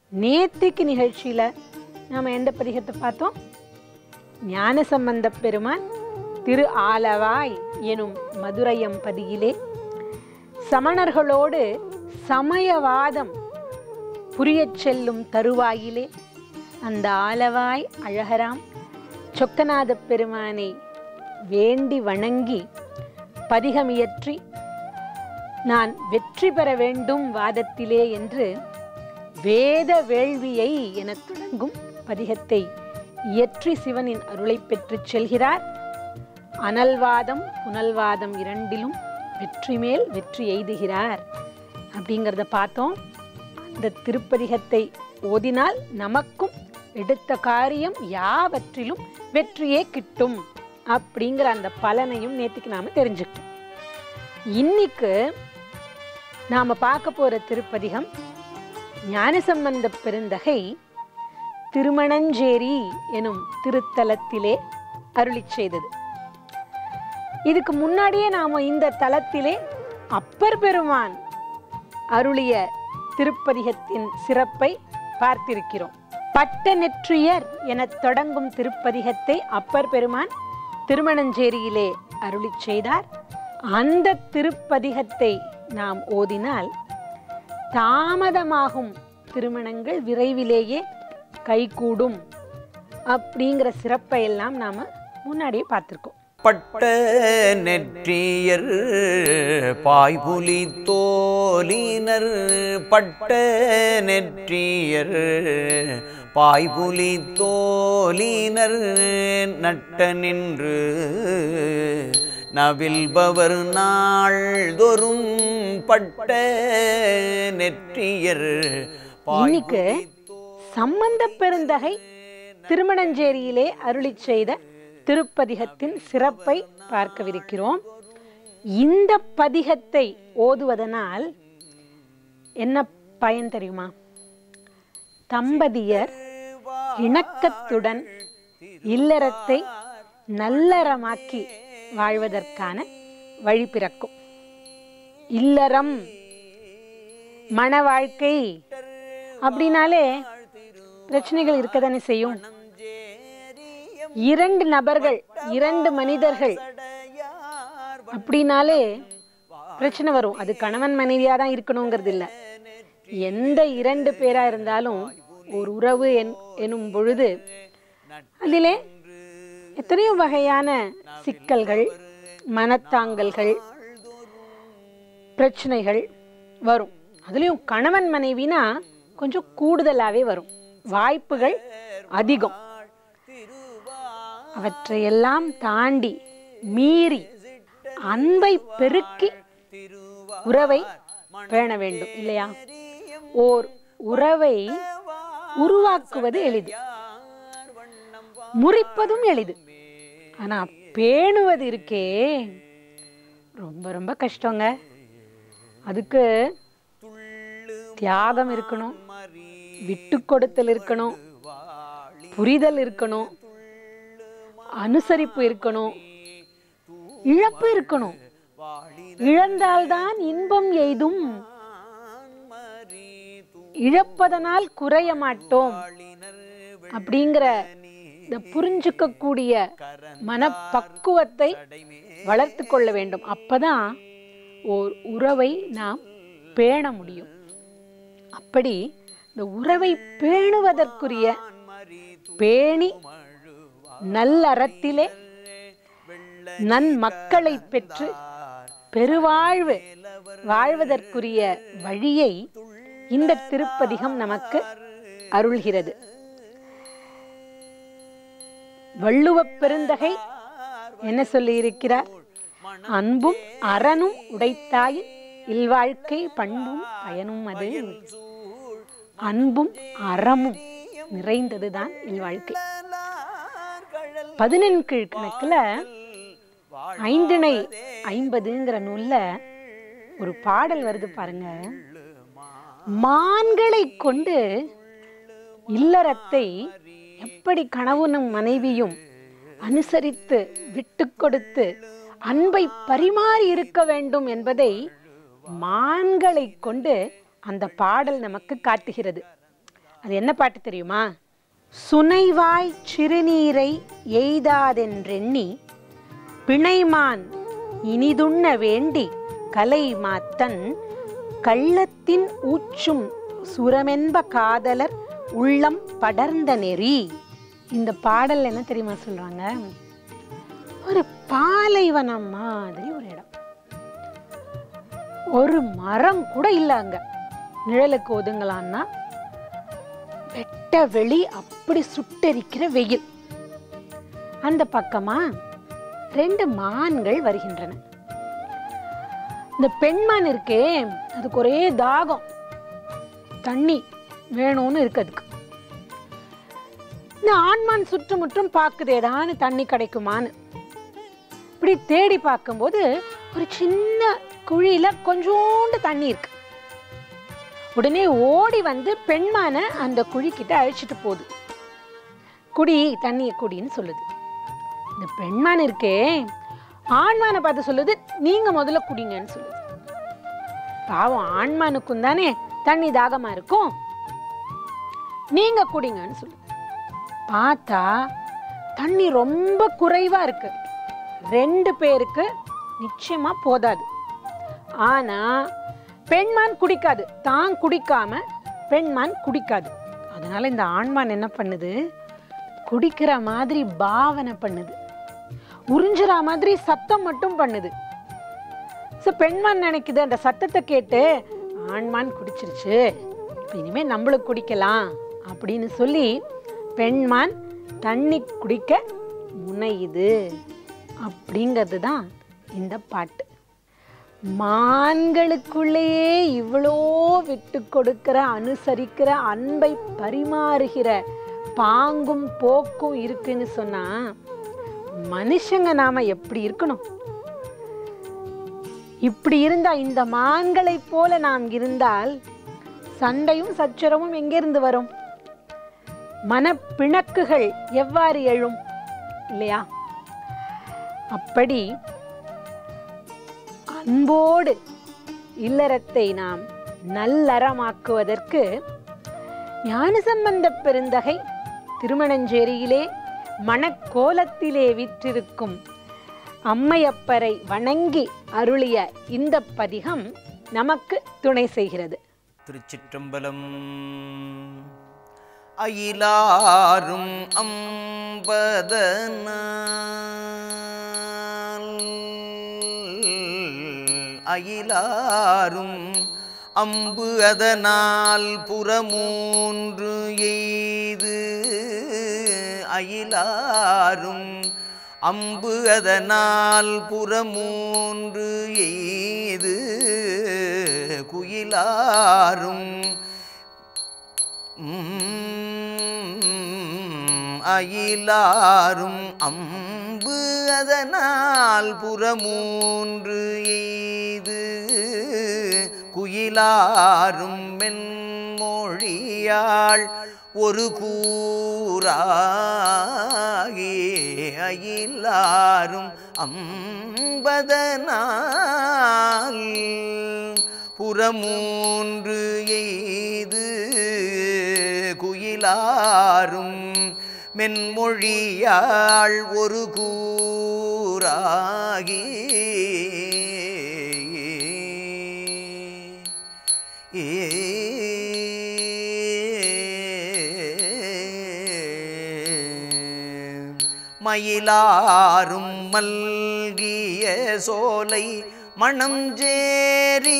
நேத்திக்கு நிகழ்ச்சியில நாம எந்த பதிகத்தை பார்த்தோம் ஞானசம்பந்த பெருமான் திரு ஆலவாய் எனும் மதுரையம் பதியிலே சமணர்களோடு சமயவாதம் புரியச் செல்லும் தருவாயிலே அந்த ஆலவாய் அழகராம் சொக்கநாத பெருமானை வேண்டி வணங்கி பதிகமியற்றி நான் வெற்றி பெற வேண்டும் வாதத்திலே என்று வேத வேள்வியை எனத் தொடங்கும் பதிகத்தை இயற்றி சிவனின் அருளை பெற்றுச் செல்கிறார் அனல்வாதம் புனல்வாதம் இரண்டிலும் வெற்றி மேல் வெற்றி எய்துகிறார் அப்படிங்கிறத பார்த்தோம் அந்த திருப்பதிகத்தை ஓதினால் நமக்கும் எடுத்த காரியம் யாவற்றிலும் வெற்றியே கிட்டும் அப்படிங்கிற அந்த பலனையும் நேற்றுக்கு நாம தெரிஞ்சுக்கிட்டோம் இன்னைக்கு நாம பார்க்க போற திருப்பதிகம் ஞானசம்பந்த பெருந்தகை திருமணஞ்சேரி எனும் திருத்தலத்திலே அருளிச் செய்தது இதுக்கு முன்னாடியே நாம இந்த தலத்திலே அப்பர் பெருமான் அருளிய திருப்பதிகத்தின் சிறப்பை பார்த்திருக்கிறோம் பட்ட நெற்றியர் எனத் தொடங்கும் திருப்பதிகத்தை அப்பர் பெருமான் திருமணஞ்சேரியிலே அருளிச் செய்தார் அந்த திருப்பதிகத்தை நாம் ஓதினால் தாமதமாகும் திருமணங்கள் விரைவிலேயே கைகூடும் அப்படிங்கிற சிறப்பை எல்லாம் நாம முன்னாடியே பார்த்திருக்கோம் பட்ட நெற்றியர் பாய்புலி தோலினர் பட்ட நெற்றியர் பாய்புலி தோலினர் நட்ட நின்று நவில்பவர் நாள்தொறும் பட்ட நெற்றியர் இன்னைக்கு சம்பந்த பெருந்தகை திருமணஞ்சேரியிலே அருளிச் செய்த திருப்பதிகத்தின் சிறப்பை பார்க்கவிருக்கிறோம் இந்த பதிகத்தை ஓதுவதனால் என்ன பயன் தெரியுமா தம்பதியர் இணக்கத்துடன் இல்லறத்தை நல்லறமாக்கி வாழ்வதற்கான வழி பிறக்கும் இல்லறம் மன வாழ்க்கை அப்படின்னாலே பிரச்சனைகள் இருக்கதானே செய்யும் இரண்டு நபர்கள் இரண்டு மனிதர்கள் அப்படின்னாலே பிரச்சனை வரும் அது கணவன் மனைவியா தான் இருக்கணுங்கிறது இல்ல எந்த இரண்டு பேரா இருந்தாலும் ஒரு உறவு என் எனும் பொழுது அதிலே எத்தனையோ வகையான சிக்கல்கள் மனத்தாங்கல்கள் பிரச்சனைகள் வரும் அதுலயும் கணவன் மனைவினா கொஞ்சம் கூடுதலாவே வரும் வாய்ப்புகள் அதிகம் அவற்றையெல்லாம் தாண்டி மீறி அன்பை பெருக்கி உறவை பேண வேண்டும் இல்லையா ஓர் உறவை உருவாக்குவது எளிது முறிப்பதும் எளிது ஆனா பேணுவது இருக்கே ரொம்ப ரொம்ப கஷ்டங்க அதுக்கு தியாகம் இருக்கணும் விட்டு கொடுத்தல் இருக்கணும் புரிதல் இருக்கணும் அனுசரிப்பு இருக்கணும் இழப்பு இருக்கணும் இழந்தால்தான் இன்பம் எய்தும் இழப்பதனால் குறைய மாட்டோம் அப்படிங்கிற இந்த புரிஞ்சுக்கக்கூடிய மனப்பக்குவத்தை வளர்த்து கொள்ள வேண்டும் அப்பதான் ஓர் உறவை நாம் பேண முடியும் அப்படி இந்த உறவை பேணுவதற்குரிய பேணி நல்லறத்திலே நன் மக்களை பெற்று பெருவாழ்வு வாழ்வதற்குரிய வழியை இந்த திருப்பதிகம் நமக்கு அருள்கிறது வள்ளுவப் பெருந்தகை என்ன சொல்லி இருக்கிறார் அன்பும் அறனும் உடைத்தாயின் இல்வாழ்க்கை பண்பும் பயனும் அது அன்பும் அறமும் நிறைந்ததுதான் இல்வாழ்க்கை பதினெண் கீழ் கணக்குல ஐந்திணை ஐம்பதுங்கிற நூல்ல ஒரு பாடல் வருது பாருங்க மான்களை கொண்டு இல்லறத்தை எப்படி கணவனும் மனைவியும் அனுசரித்து விட்டு கொடுத்து அன்பை பரிமாறி இருக்க வேண்டும் என்பதை மான்களை கொண்டு அந்த பாடல் நமக்கு காட்டுகிறது அது என்ன பாட்டு தெரியுமா சுனைவாய் சிறுநீரை எய்தாதென்றெண்ணி பிணைமான் இனிதுண்ண வேண்டி கலை மாத்தன் கள்ளத்தின் ஊச்சும் சுரமென்ப காதலர் உள்ளம் படர்ந்த நெறி இந்த பாடல் என்ன தெரியுமா சொல்றாங்க ஒரு பாலைவனம் மாதிரி ஒரு இடம் ஒரு மரம் கூட இல்ல அங்க நிழலுக்கு ஒதுங்கலான்னா வெட்ட வெளி அப்படி சுட்டெரிக்கிற வெயில் அந்த பக்கமா ரெண்டு மான்கள் வருகின்றன இந்த பெண்மான் இருக்கே அதுக்கு ஒரே தாகம் தண்ணி வேணும்னு இருக்கு அதுக்கு இந்த ஆண்மான் சுற்றுமுற்றும் பார்க்குது ஏதானு தண்ணி கிடைக்குமான்னு இப்படி தேடி பார்க்கும்போது ஒரு சின்ன குழியில கொஞ்சோண்டு தண்ணி இருக்கு உடனே ஓடி வந்து பெண்மான அந்த குழிக்கிட்ட அழைச்சிட்டு போகுது குடி தண்ணியை குடின்னு சொல்லுது இந்த பெண்மான் இருக்கே ஆண்மானை பார்த்து சொல்லுது நீங்க முதல்ல குடிங்கன்னு சொல்லுது பாவம் ஆண்மானுக்கும் தானே தண்ணி தாகமா இருக்கும் நீங்க குடிங்கன்னு சொல்லுது பார்த்தா தண்ணி ரொம்ப குறைவா இருக்கு ரெண்டு பேருக்கு நிச்சயமா போதாது ஆனா பெண்மான் குடிக்காது தான் குடிக்காம பெண்மான் குடிக்காது அதனால இந்த ஆண்மான் என்ன பண்ணுது குடிக்கிற மாதிரி பாவனை பண்ணுது உறிஞ்சுற மாதிரி சத்தம் மட்டும் பண்ணுது ஸோ பெண்மான் நினைக்குது அந்த சத்தத்தை கேட்டு ஆண்மான் குடிச்சிருச்சு இப்போ இனிமே நம்மளும் குடிக்கலாம் அப்படின்னு சொல்லி பெண்மான் தண்ணி குடிக்க முனையுது அப்படிங்கிறது தான் இந்த பாட்டு மான்களுக்குள்ளேயே இவ்வளோ விட்டு கொடுக்கிற அனுசரிக்கிற அன்பை பரிமாறுகிற பாங்கும் போக்கும் இருக்குன்னு சொன்னா மனுஷங்க நாம எப்படி இருக்கணும் இப்படி இருந்தா இந்த மான்களைப் போல நாம் இருந்தால் சண்டையும் சச்சரவும் எங்கிருந்து வரும் மனப்பிணக்குகள் எவ்வாறு எழும் இல்லையா அப்படி அன்போடு இல்லறத்தை நாம் நல்லறமாக்குவதற்கு ஞானசம்பந்த பெருந்தகை திருமணஞ்சேரியிலே மணக்கோலத்திலே விற்றிருக்கும் அம்மையப்பரை வணங்கி அருளிய இந்த பதிகம் நமக்கு துணை செய்கிறது திருச்சிற்றம்பலம் அயிலாரும் அம்பதனால் அயிலாரும் அம்பு அதனால் புறமூன்று எய்து அயிலாரும் அம்பு அதனால் புறமூன்று எய்து குயிலாரும் உம், அயிலாரும் அம்பு அதனால் புறமூன்று எய்து குயிலாரும் மென்மொழியாள் ஒரு கூறாகி அயிலாரும் அம்பதனால் புறமூன்று எய்து குயிலாரும் மென்மொழியாள் ஒரு கூறாகி மயிலாரும் மல்கிய சோலை மணம் ஜேரி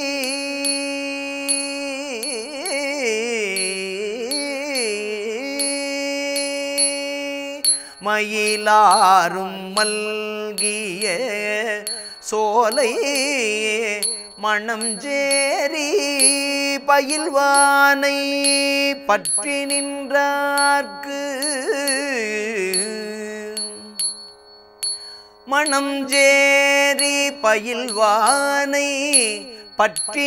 மயிலாரும் மல்கிய சோலை மணம் ஜேரி பயில்வானை பற்றி நின்றார்க்கு மணம் ஜேரி பயில்வானை பற்றி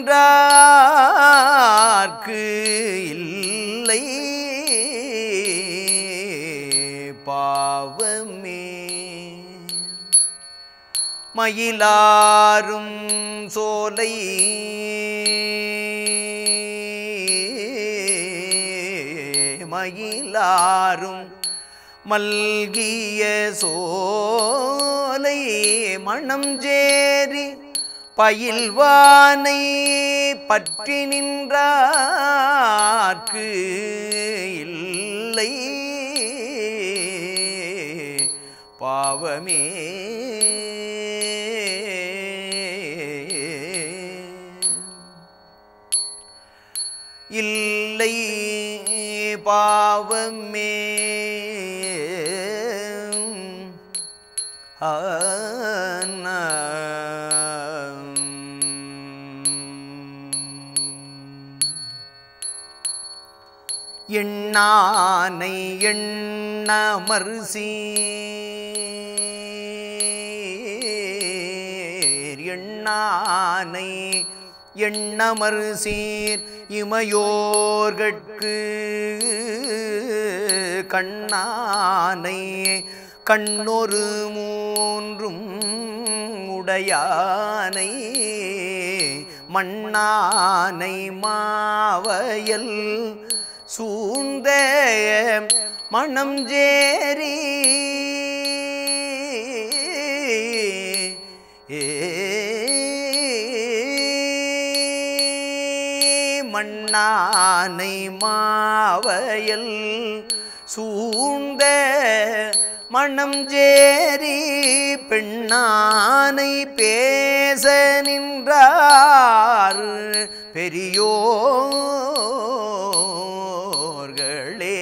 நின்றார்க்கு இல்லை பாவமே மயிலாரும் சோலை மயிலாரும் மல்கிய சோலை மணம் சேரி பயில்வானை பற்றி நின்றார்க்கு இல்லை பாவமே இல்லை பாவமே ஆன எண்ணானை எண்ணமர்சீர் எண்ணானை எண்ணமர்சீர் இமையோர்கட்கு கண்ணானை கண்ணொரு மூன்றும் உடையானை மண்ணானை மாவயல் சூழ்ந்த மணம் ஜேரி மண்ணானை மாவயல் சூழ்ந்த மணம் ஜேரி பெண்ணானை பேச நின்றார் பெரியோர்களே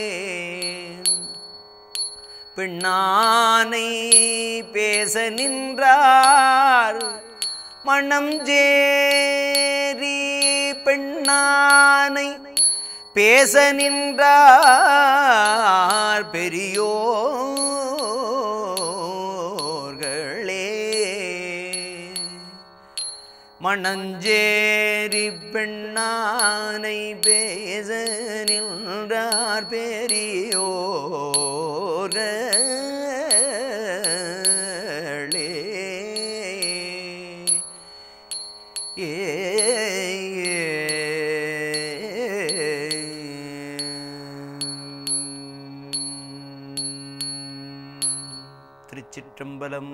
பெண்ணானை பேச நின்றார் மணம் ஜேரி பெண்ணானை பேச நின்றார் பெரியோர்களே மணஞ்சேரி பெண்ணானை பேச நின்றார் பெரியோர்களே ஏ திருச்சிற்றம்பலம்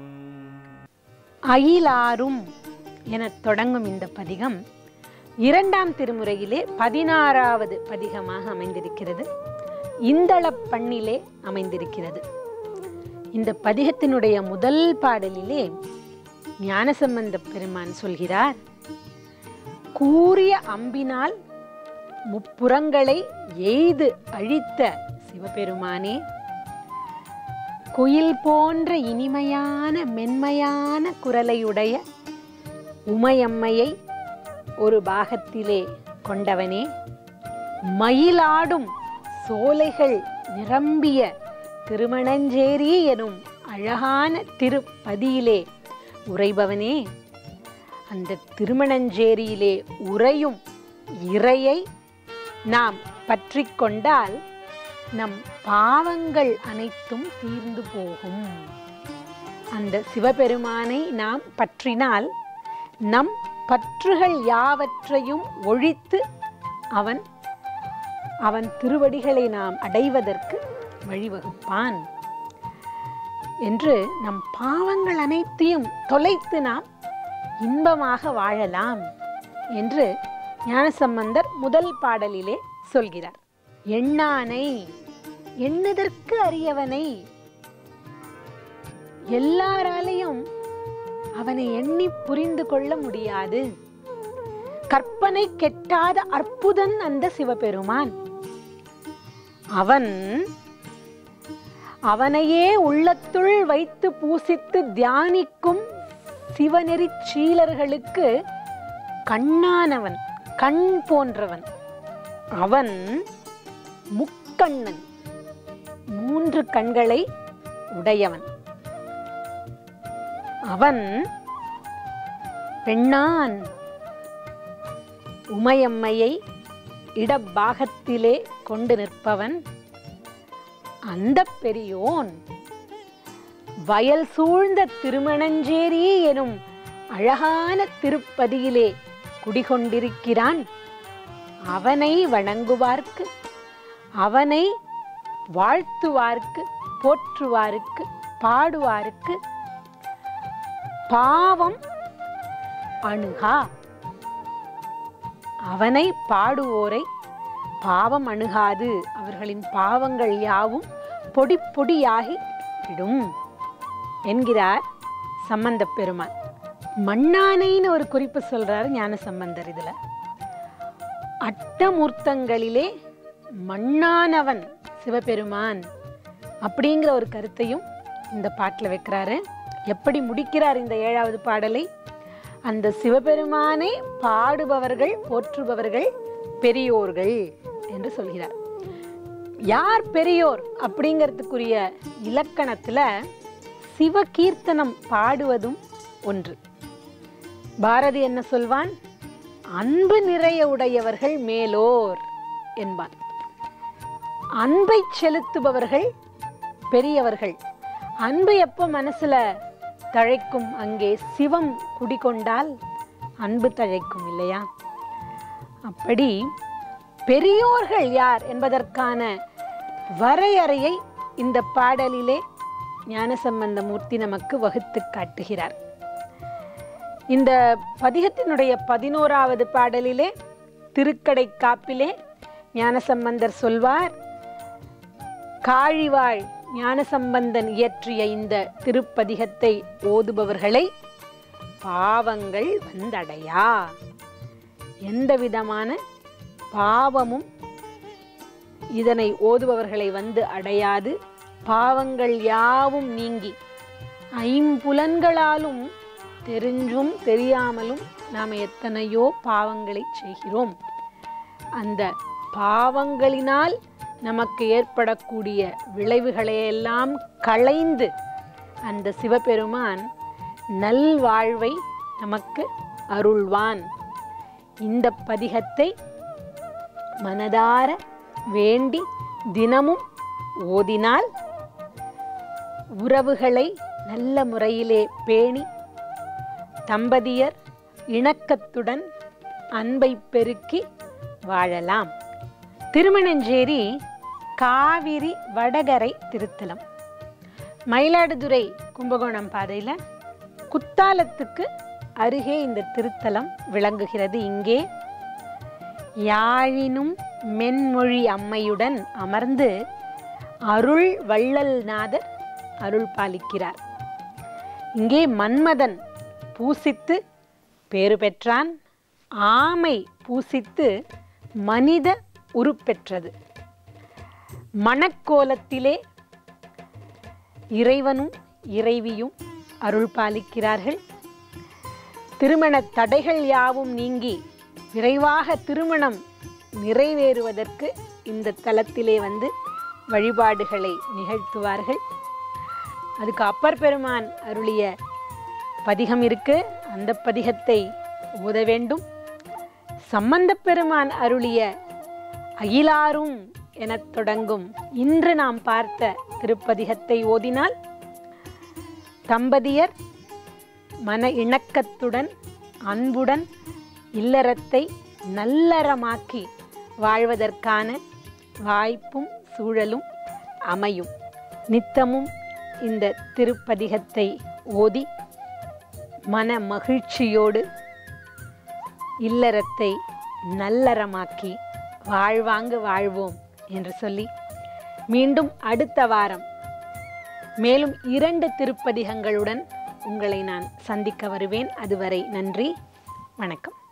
அயிலாரும் எனத் தொடங்கும் இந்த பதிகம் இரண்டாம் திருமுறையிலே பதினாறாவது பதிகமாக அமைந்திருக்கிறது இந்தளப் பண்ணிலே அமைந்திருக்கிறது இந்த பதிகத்தினுடைய முதல் பாடலிலே ஞானசம்பந்த பெருமான் சொல்கிறார் கூறிய அம்பினால் முப்புறங்களை எய்து அழித்த சிவபெருமானே குயில் போன்ற இனிமையான மென்மையான குரலையுடைய உமையம்மையை ஒரு பாகத்திலே கொண்டவனே மயிலாடும் சோலைகள் நிரம்பிய திருமணஞ்சேரி எனும் அழகான திருப்பதியிலே உறைபவனே அந்த திருமணஞ்சேரியிலே உறையும் இறையை நாம் பற்றி கொண்டால் நம் பாவங்கள் அனைத்தும் தீர்ந்து போகும் அந்த சிவபெருமானை நாம் பற்றினால் நம் பற்றுகள் யாவற்றையும் ஒழித்து அவன் அவன் திருவடிகளை நாம் அடைவதற்கு வழிவகுப்பான் என்று நம் பாவங்கள் அனைத்தையும் தொலைத்து நாம் இன்பமாக வாழலாம் என்று ஞானசம்பந்தர் முதல் பாடலிலே சொல்கிறார் எண்ணானை எண்ணுதற்கு அரியவனை எல்லாராலையும் அவனை எண்ணி புரிந்து கொள்ள முடியாது கற்பனை கெட்டாத அற்புதன் அந்த சிவபெருமான் அவன் அவனையே உள்ளத்துள் வைத்து பூசித்து தியானிக்கும் சிவநெறி சீலர்களுக்கு கண்ணானவன் கண் போன்றவன் அவன் முக்கண்ணன் மூன்று கண்களை உடையவன் அவன் பெண்ணான் உமையம்மையை இடப்பாகத்திலே கொண்டு நிற்பவன் அந்த பெரியோன் வயல் சூழ்ந்த திருமணஞ்சேரி எனும் அழகான திருப்பதியிலே குடிகொண்டிருக்கிறான் அவனை வணங்குவார்க்கு அவனை வாழ்த்துவார்க்கு போற்றுவாருக்கு பாடுவாருக்கு பாவம் அணுகா அவனை பாடுவோரை பாவம் அணுகாது அவர்களின் பாவங்கள் யாவும் பொடி பொடியாகி விடும் என்கிறார் சம்பந்த பெருமான் மண்ணானைன்னு ஒரு குறிப்பு சொல்றாரு ஞான சம்பந்தர் இதுல அட்டமூர்த்தங்களிலே மண்ணானவன் சிவபெருமான் அப்படிங்கிற ஒரு கருத்தையும் இந்த பாட்டில் வைக்கிறாரு எப்படி முடிக்கிறார் இந்த ஏழாவது பாடலை அந்த சிவபெருமானை பாடுபவர்கள் போற்றுபவர்கள் பெரியோர்கள் என்று சொல்கிறார் யார் பெரியோர் அப்படிங்கிறதுக்குரிய இலக்கணத்துல சிவகீர்த்தனம் பாடுவதும் ஒன்று பாரதி என்ன சொல்வான் அன்பு நிறைய உடையவர்கள் மேலோர் என்பான் அன்பை செலுத்துபவர்கள் பெரியவர்கள் அன்பு எப்போ மனசுல தழைக்கும் அங்கே சிவம் குடிகொண்டால் அன்பு தழைக்கும் இல்லையா அப்படி பெரியோர்கள் யார் என்பதற்கான வரையறையை இந்த பாடலிலே ஞானசம்பந்த மூர்த்தி நமக்கு வகுத்து காட்டுகிறார் இந்த பதிகத்தினுடைய பதினோராவது பாடலிலே திருக்கடை காப்பிலே ஞானசம்பந்தர் சொல்வார் காழிவாள் ஞானசம்பந்தன் இயற்றிய இந்த திருப்பதிகத்தை ஓதுபவர்களை பாவங்கள் வந்தடையா எந்த விதமான பாவமும் இதனை ஓதுபவர்களை வந்து அடையாது பாவங்கள் யாவும் நீங்கி ஐம்புலன்களாலும் தெரிஞ்சும் தெரியாமலும் நாம் எத்தனையோ பாவங்களை செய்கிறோம் அந்த பாவங்களினால் நமக்கு ஏற்படக்கூடிய விளைவுகளையெல்லாம் களைந்து அந்த சிவபெருமான் நல்வாழ்வை நமக்கு அருள்வான் இந்த பதிகத்தை மனதார வேண்டி தினமும் ஓதினால் உறவுகளை நல்ல முறையிலே பேணி தம்பதியர் இணக்கத்துடன் அன்பை பெருக்கி வாழலாம் திருமணஞ்சேரி காவிரி வடகரை திருத்தலம் மயிலாடுதுறை கும்பகோணம் பாதையில் குத்தாலத்துக்கு அருகே இந்த திருத்தலம் விளங்குகிறது இங்கே யாழினும் மென்மொழி அம்மையுடன் அமர்ந்து அருள் வள்ளல்நாதர் அருள் பாலிக்கிறார் இங்கே மன்மதன் பூசித்து பேறு பெற்றான் ஆமை பூசித்து மனித உருப்பெற்றது மணக்கோலத்திலே இறைவனும் இறைவியும் அருள் பாலிக்கிறார்கள் திருமண தடைகள் யாவும் நீங்கி விரைவாக திருமணம் நிறைவேறுவதற்கு இந்த தலத்திலே வந்து வழிபாடுகளை நிகழ்த்துவார்கள் அதுக்கு அப்பர் பெருமான் அருளிய பதிகம் இருக்கு அந்த பதிகத்தை ஓத வேண்டும் சம்பந்தப் பெருமான் அருளிய அகிலாரும் எனத் தொடங்கும் இன்று நாம் பார்த்த திருப்பதிகத்தை ஓதினால் தம்பதியர் மன இணக்கத்துடன் அன்புடன் இல்லறத்தை நல்லறமாக்கி வாழ்வதற்கான வாய்ப்பும் சூழலும் அமையும் நித்தமும் இந்த திருப்பதிகத்தை ஓதி மன மகிழ்ச்சியோடு இல்லறத்தை நல்லறமாக்கி வாழ்வாங்கு வாழ்வோம் என்று சொல்லி மீண்டும் அடுத்த வாரம் மேலும் இரண்டு திருப்பதிகங்களுடன் உங்களை நான் சந்திக்க வருவேன் அதுவரை நன்றி வணக்கம்